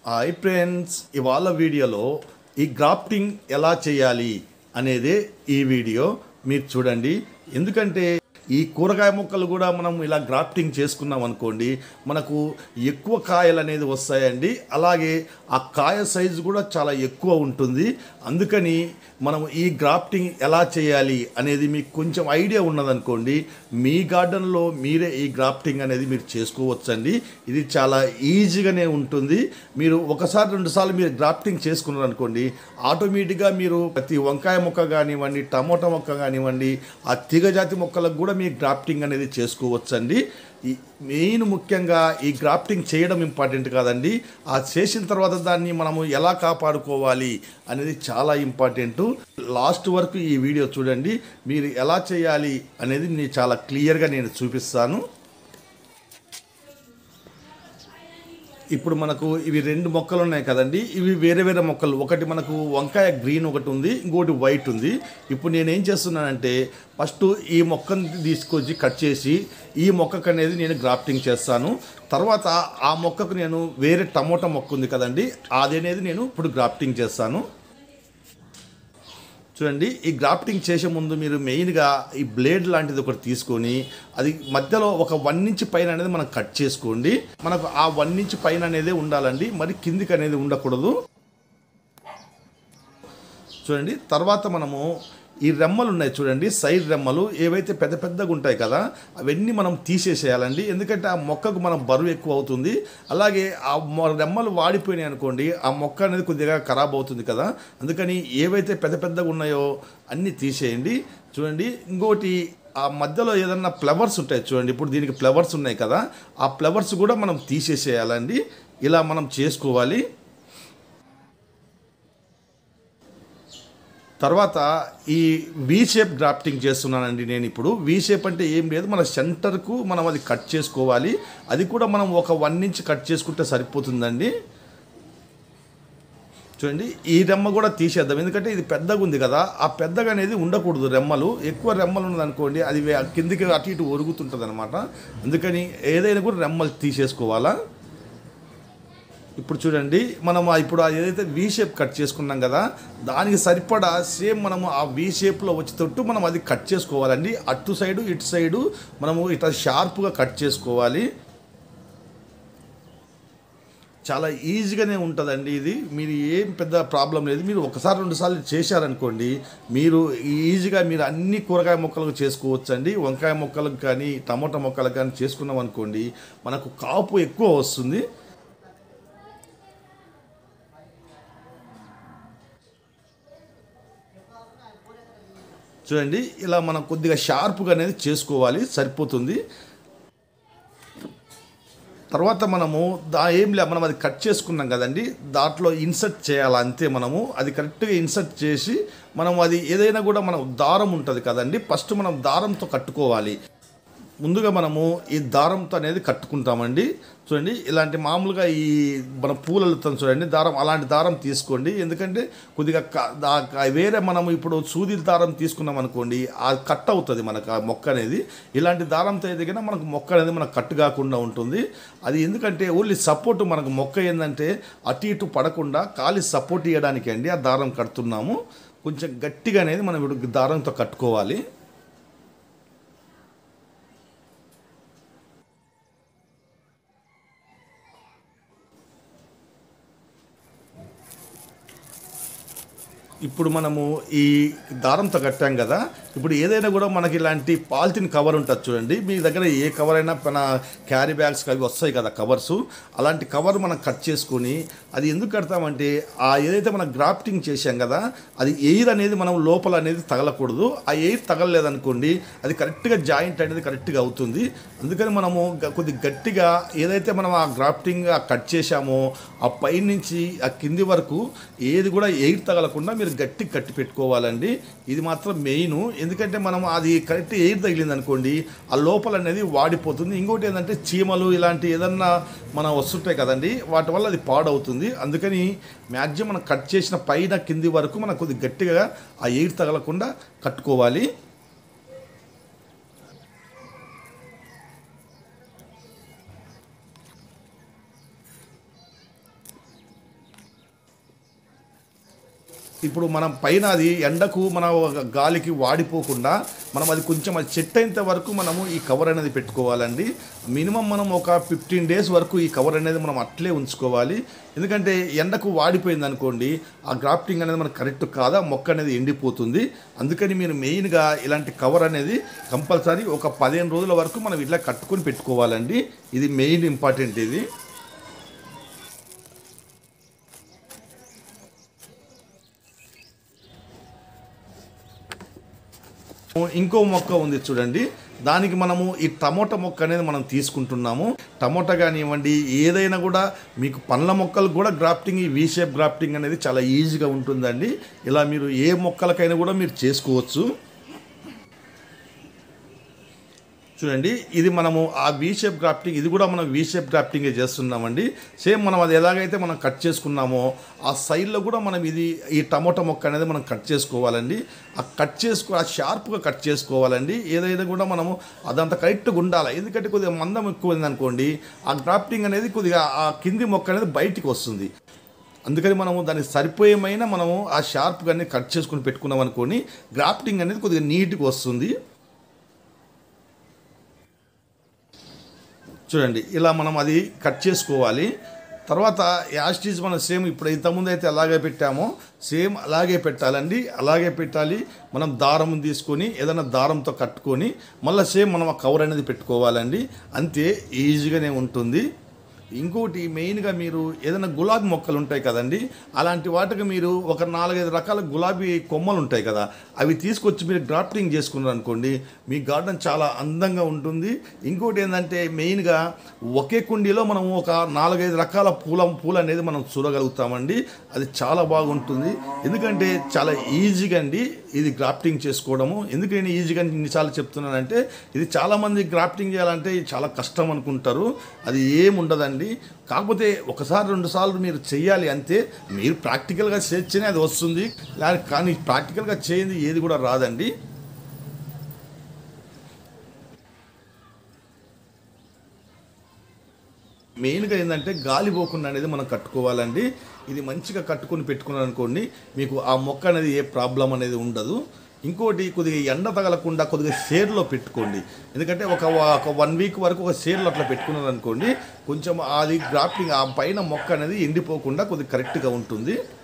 hi friends ఇవాళ వీడియోలో ఈ గ్రాఫ్టింగ్ ఎలా చేయాలి అనేదే ఈ వీడియో మీరు చూడండి ఎందుకంటే ఈ కూరగాయ మొక్కలు కూడా మనం ఇలా గ్రాఫ్టింగ్ చేసుకున్నాం అనుకోండి మనకు ఎక్కువ కాయలు అనేది వస్తాయండి అలాగే ఆ కాయ సైజు కూడా చాలా ఎక్కువ ఉంటుంది అందుకని మనం ఈ గ్రాఫ్టింగ్ ఎలా చేయాలి అనేది మీకు కొంచెం ఐడియా ఉన్నదనుకోండి మీ గార్డెన్లో మీరే ఈ గ్రాఫ్టింగ్ అనేది మీరు చేసుకోవచ్చండి ఇది చాలా ఈజీగానే ఉంటుంది మీరు ఒకసారి రెండుసార్లు మీరు గ్రాఫ్టింగ్ చేసుకున్నారు అనుకోండి ఆటోమేటిక్గా మీరు ప్రతి వంకాయ మొక్క కానివ్వండి టమోటా మొక్క కానివ్వండి ఆ తీగజాతి మొక్కలకు కూడా మీరు గ్రాఫ్టింగ్ అనేది చేసుకోవచ్చండి ఈ మెయిన్ ముఖ్యంగా ఈ గ్రాఫ్టింగ్ చేయడం ఇంపార్టెంట్ కాదండి ఆ చేసిన తర్వాత దాన్ని మనము ఎలా కాపాడుకోవాలి అనేది చాలా ఇంపార్టెంట్ లాస్ట్ వరకు ఈ వీడియో చూడండి మీరు ఎలా చేయాలి అనేది నేను చాలా క్లియర్గా నేను చూపిస్తాను ఇప్పుడు మనకు ఇవి రెండు మొక్కలు ఉన్నాయి కదండి ఇవి వేరే వేరే మొక్కలు ఒకటి మనకు వంకాయ గ్రీన్ ఒకటి ఉంది ఇంకోటి వైట్ ఉంది ఇప్పుడు నేను ఏం చేస్తున్నానంటే ఫస్ట్ ఈ మొక్కని తీసుకొచ్చి కట్ చేసి ఈ మొక్కకు అనేది నేను గ్రాఫ్టింగ్ చేస్తాను తర్వాత ఆ మొక్కకు నేను వేరే టమోటా మొక్క ఉంది కదండి అది అనేది నేను ఇప్పుడు గ్రాఫ్టింగ్ చేస్తాను చూడండి ఈ గ్రాఫ్టింగ్ చేసే ముందు మీరు మెయిన్గా ఈ బ్లేడ్ లాంటిది ఒకటి తీసుకొని అది మధ్యలో ఒక వన్ ఇంచ్ పైన అనేది మనం కట్ చేసుకోండి మనకు ఆ వన్ ఇంచ్ పైన అనేది ఉండాలండి మరి కిందికి అనేది ఉండకూడదు చూడండి తర్వాత మనము ఈ రెమ్మలు ఉన్నాయి చూడండి సైడ్ రెమ్మలు ఏవైతే పెద్ద పెద్దగా ఉంటాయి కదా అవన్నీ మనం తీసేసేయాలండి ఎందుకంటే ఆ మొక్కకు మనం బరువు ఎక్కువ అవుతుంది అలాగే ఆ మొ- రెమ్మలు వాడిపోయినాయి అనుకోండి ఆ మొక్క అనేది కొద్దిగా ఖరాబ్ అవుతుంది కదా అందుకని ఏవైతే పెద్ద పెద్దగా ఉన్నాయో అన్నీ తీసేయండి చూడండి ఇంకోటి ఆ మధ్యలో ఏదన్నా ఫ్లవర్స్ ఉంటాయి చూడండి ఇప్పుడు దీనికి ఫ్లవర్స్ ఉన్నాయి కదా ఆ ఫ్లవర్స్ కూడా మనం తీసేసేయాలండి ఇలా మనం చేసుకోవాలి తర్వాత ఈ వి షేప్ గ్రాఫ్టింగ్ చేస్తున్నానండి నేను ఇప్పుడు వి షేప్ అంటే ఏం లేదు మన సెంటర్కు మనం అది కట్ చేసుకోవాలి అది కూడా మనం ఒక వన్ ఇంచ్ కట్ చేసుకుంటే సరిపోతుందండి చూడండి ఈ రెమ్మ కూడా తీసేద్దాం ఎందుకంటే ఇది పెద్దగా ఉంది కదా ఆ పెద్దగా అనేది ఉండకూడదు రెమ్మలు ఎక్కువ రెమ్మలు ఉన్నదనుకోండి అది వే- కిందికి అటు ఇటు ఒరుగుతుంటుంది అనమాట అందుకని ఏదైనా కూడా రెమ్మలు తీసేసుకోవాలా ఇప్పుడు చూడండి మనం ఆ ఇప్పుడు ఆ ఏదైతే వి షేప్ కట్ చేసుకున్నాం కదా దానికి సరిపడా సేమ్ మనము ఆ వి షేప్లో వచ్చేటట్టు మనం అది కట్ చేసుకోవాలండి అటు సైడు ఇటు సైడు మనము ఇట్లా షార్ప్గా కట్ చేసుకోవాలి చాలా ఈజీగానే ఉంటుందండి ఇది మీరు ఏం పెద్ద ప్రాబ్లం లేదు మీరు ఒకసారి రెండు సార్లు చేశారనుకోండి మీరు ఈజీగా మీరు అన్ని కూరగాయ మొక్కలకు చేసుకోవచ్చండి వంకాయ మొక్కలకు కానీ టమోటా మొక్కలకు కానీ చేసుకున్నాం అనుకోండి మనకు కాపు ఎక్కువ వస్తుంది చూడండి ఇలా మనం కొద్దిగా షార్ప్గా అనేది చేసుకోవాలి సరిపోతుంది తర్వాత మనము దా ఏం లే మనం అది కట్ చేసుకున్నాం కదండి దాంట్లో ఇన్సర్ట్ చేయాలి అంతే మనము అది కరెక్ట్గా ఇన్సర్ట్ చేసి మనం అది ఏదైనా కూడా మనం దారం ఉంటుంది కదండి ఫస్ట్ మనం దారంతో కట్టుకోవాలి ముందుగా మనము ఈ దారంతో అనేది కట్టుకుంటామండి చూడండి ఇలాంటి మామూలుగా ఈ మన పూలతో చూడండి దారం అలాంటి దారం తీసుకోండి ఎందుకంటే కొద్దిగా క- దా- క- వేరే మనం ఇప్పుడు సూది దారం తీసుకున్నాం అనుకోండి ఆ కట్ అవుతుంది మనకు ఆ మొక్క అనేది ఇలాంటి దారంతో అయితే కనుక మనకు మొక్క అనేది మనకు కట్టు కాకుండా ఉంటుంది అది ఎందుకంటే ఓన్లీ సపోర్ట్ మనకు మొక్క ఏంటంటే అటు ఇటు పడకుండా కాలి సపోర్ట్ ఇవ్వడానికి అండి ఆ దారం కడుతున్నాము కొంచెం గట్టిగా అనేది మనం ఇప్పుడు దారంతో కట్టుకోవాలి ఇప్పుడు మనము ఈ దారంతో కట్టాం కదా ఇప్పుడు ఏదైనా కూడా మనకి ఇలాంటి పాలిథిన్ కవర్ ఉంటుంది చూడండి మీ దగ్గర ఏ కవర్ అయినా మన క్యారీ బ్యాగ్స్ అవి వస్తాయి కదా కవర్స్ అలాంటి కవర్ మనం కట్ చేసుకొని అది ఎందుకు కడతామంటే ఆ ఏదైతే మనం గ్రాఫ్టింగ్ చేశాం కదా అది ఎయిర్ అనేది మనం లోపల అనేది తగలకూడదు ఆ ఎయిర్ తగలలేదనుకోండి అది కరెక్ట్గా జాయింట్ అనేది కరెక్ట్గా అవుతుంది అందుకని మనము గ- కొద్ది గట్టిగా ఏదైతే మనం ఆ గ్రాఫ్టింగ్ ఆ కట్ చేశామో ఆ పై నుంచి ఆ కింది వరకు ఏది కూడా ఎయిర్ తగలకుండా మీరు గట్టి కట్టి పెట్టుకోవాలండి ఇది మాత్రం మెయిన్ ఎందుకంటే మనం అది కరెక్ట్ ఎయిర్ తగిలింది అనుకోండి ఆ లోపల అనేది వాడిపోతుంది ఇంకోటి ఏంటంటే చీమలు ఇలాంటి ఏదన్నా మన వస్తుంటాయి కదండి వాటి వల్ల అది పాడవుతుంది అందుకని మ్యాక్సిమం మనం కట్ చేసిన పైన కింది వరకు మనం కొద్ది గట్టిగా ఆ ఎయిర్ తగలకుండా కట్టుకోవాలి ఇప్పుడు మనం పైన అది ఎండకు మన ఒక గాలికి వాడిపోకుండా మనం అది కొంచెం అది చెట్టు అయ్యేంత వరకు మనము ఈ కవర్ అనేది పెట్టుకోవాలండి మినిమం మనం ఒక ఫిఫ్టీన్ డేస్ వరకు ఈ కవర్ అనేది మనం అట్లే ఉంచుకోవాలి ఎందుకంటే ఎండకు వాడిపోయింది అనుకోండి ఆ గ్రాఫ్టింగ్ అనేది మనకు కరెక్ట్ కాదా మొక్క అనేది ఎండిపోతుంది అందుకని మీరు మెయిన్గా ఇలాంటి కవర్ అనేది కంపల్సరీ ఒక పదిహేను రోజుల వరకు మనం ఇట్లా కట్టుకొని పెట్టుకోవాలండి ఇది మెయిన్ ఇంపార్టెంట్ ఇది ఇంకో మొక్క ఉంది చూడండి దానికి మనము ఈ టమోటా మొక్క అనేది మనం తీసుకుంటున్నాము టమోటా కానివ్వండి ఏదైనా కూడా మీకు పండ్ల మొక్కలు కూడా గ్రాఫ్టింగ్ ఈ వీ షేప్ గ్రాఫ్టింగ్ అనేది చాలా ఈజీగా ఉంటుందండి ఇలా మీరు ఏ మొక్కలకైనా కూడా మీరు చేసుకోవచ్చు చూడండి ఇది మనము ఆ వీ షేప్ గ్రాఫ్టింగ్ ఇది కూడా మనం వీ షేప్ గ్రాఫ్టింగే చేస్తున్నామండి సేమ్ మనం అది ఎలాగైతే మనం కట్ చేసుకున్నామో ఆ సైడ్లో కూడా మనం ఇది ఈ టమోటా మొక్క అనేది మనం కట్ చేసుకోవాలండి ఆ కట్ చేసుకో ఆ షార్ప్గా కట్ చేసుకోవాలండి ఏదైనా కూడా మనము అదంతా కరెక్ట్గా ఉండాలి ఎందుకంటే కొద్దిగా మందం ఎక్కువ అనుకోండి ఆ గ్రాఫ్టింగ్ అనేది కొద్దిగా ఆ కింది మొక్క అనేది బయటికి వస్తుంది అందుకని మనము దానికి సరిపోయేమైనా మనము ఆ షార్ప్గా అనేది కట్ చేసుకుని పెట్టుకున్నాం అనుకోని గ్రాఫ్టింగ్ అనేది కొద్దిగా నీట్గా వస్తుంది చూడండి ఇలా మనం అది కట్ చేసుకోవాలి తర్వాత యాస్టీజ్ మనం సేమ్ ఇప్పుడు ఇంతకుముందు అయితే అలాగే పెట్టామో సేమ్ అలాగే పెట్టాలండి అలాగే పెట్టాలి మనం దారం తీసుకొని ఏదైనా దారంతో కట్టుకొని మళ్ళీ సేమ్ మనం ఆ కవర్ అనేది పెట్టుకోవాలండి అంతే ఈజీగానే ఉంటుంది ఇంకోటి మెయిన్గా మీరు ఏదైనా గులాబీ మొక్కలు ఉంటాయి కదండి అలాంటి వాటికి మీరు ఒక నాలుగైదు రకాల గులాబీ కొమ్మలు ఉంటాయి కదా అవి తీసుకొచ్చి మీరు గ్రాఫ్టింగ్ చేసుకున్నారు అనుకోండి మీ గార్డెన్ చాలా అందంగా ఉంటుంది ఇంకోటి ఏంటంటే మెయిన్గా ఒకే కుండీలో మనం ఒక నాలుగైదు రకాల పూల పూలు అనేది మనం చూడగలుగుతామండి అది చాలా బాగుంటుంది ఎందుకంటే చాలా ఈజీగా అండి ఇది గ్రాఫ్టింగ్ చేసుకోవడము ఎందుకు నేను ఈజీగా ఇన్నిసార్లు చెప్తున్నానంటే ఇది చాలామంది గ్రాఫ్టింగ్ చేయాలంటే ఇది చాలా కష్టం అనుకుంటారు అది ఏం ఉండదండి కాకపోతే ఒకసారి రెండు సార్లు మీరు చెయ్యాలి అంతే మీరు ప్రాక్టికల్గా చేస్తేనే అది వస్తుంది లా- కానీ ప్రాక్టికల్గా చేయండి ఏది కూడా రాదండి మెయిన్గా ఏంటంటే గాలి పోకుండా అనేది మనం కట్టుకోవాలండి ఇది మంచిగా కట్టుకొని పెట్టుకున్నారు అనుకోండి మీకు ఆ మొక్క అనేది ఏ ప్రాబ్లం అనేది ఉండదు ఇంకోటి కొద్దిగా ఎండ తగలకుండా కొద్దిగా షేర్లో పెట్టుకోండి ఎందుకంటే ఒక ఒక వన్ వీక్ వరకు ఒక షేర్లో అట్లా పెట్టుకున్నారు అనుకోండి కొంచెం అది గ్రాఫ్టింగ్ ఆ పైన మొక్క అనేది ఎండిపోకుండా కొద్దిగా కరెక్ట్గా ఉంటుంది